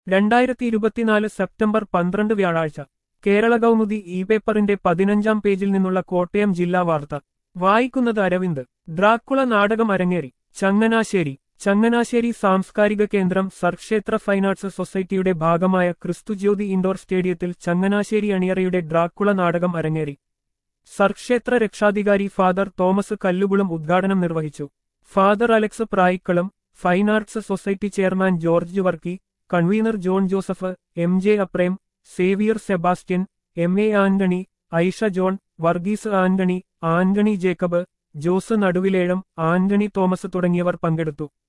രണ്ടായിരത്തി ഇരുപത്തിനാല് സെപ്റ്റംബർ പന്ത്രണ്ട് വ്യാഴാഴ്ച കേരള കൗമുദി ഇ പേപ്പറിന്റെ പതിനഞ്ചാം പേജിൽ നിന്നുള്ള കോട്ടയം ജില്ലാ വാർത്ത വായിക്കുന്നത് അരവിന്ദ് ഡ്രാക്കുള നാടകം അരങ്ങേറി ചങ്ങനാശ്ശേരി ചങ്ങനാശ്ശേരി സാംസ്കാരിക കേന്ദ്രം സർക്ഷേത്ര ഫൈൻ ആർട്സ് സൊസൈറ്റിയുടെ ഭാഗമായ ക്രിസ്തുജ്യോതി ഇൻഡോർ സ്റ്റേഡിയത്തിൽ ചങ്ങനാശ്ശേരി അണിയറയുടെ ഡ്രാക്കുള നാടകം അരങ്ങേറി സർക്ഷേത്ര രക്ഷാധികാരി ഫാദർ തോമസ് കല്ലുകുളം ഉദ്ഘാടനം നിർവഹിച്ചു Father Alex Prayikkalam fine arts society chairman George Varkey convener John Joseph M J Aprem Xavier Sebastian M A Antony Aisha John Varghese Antony Antony Jacob Jose Naduvilezham Antony Thomas തുടങ്ങിയവർ പങ്കെടുത്തു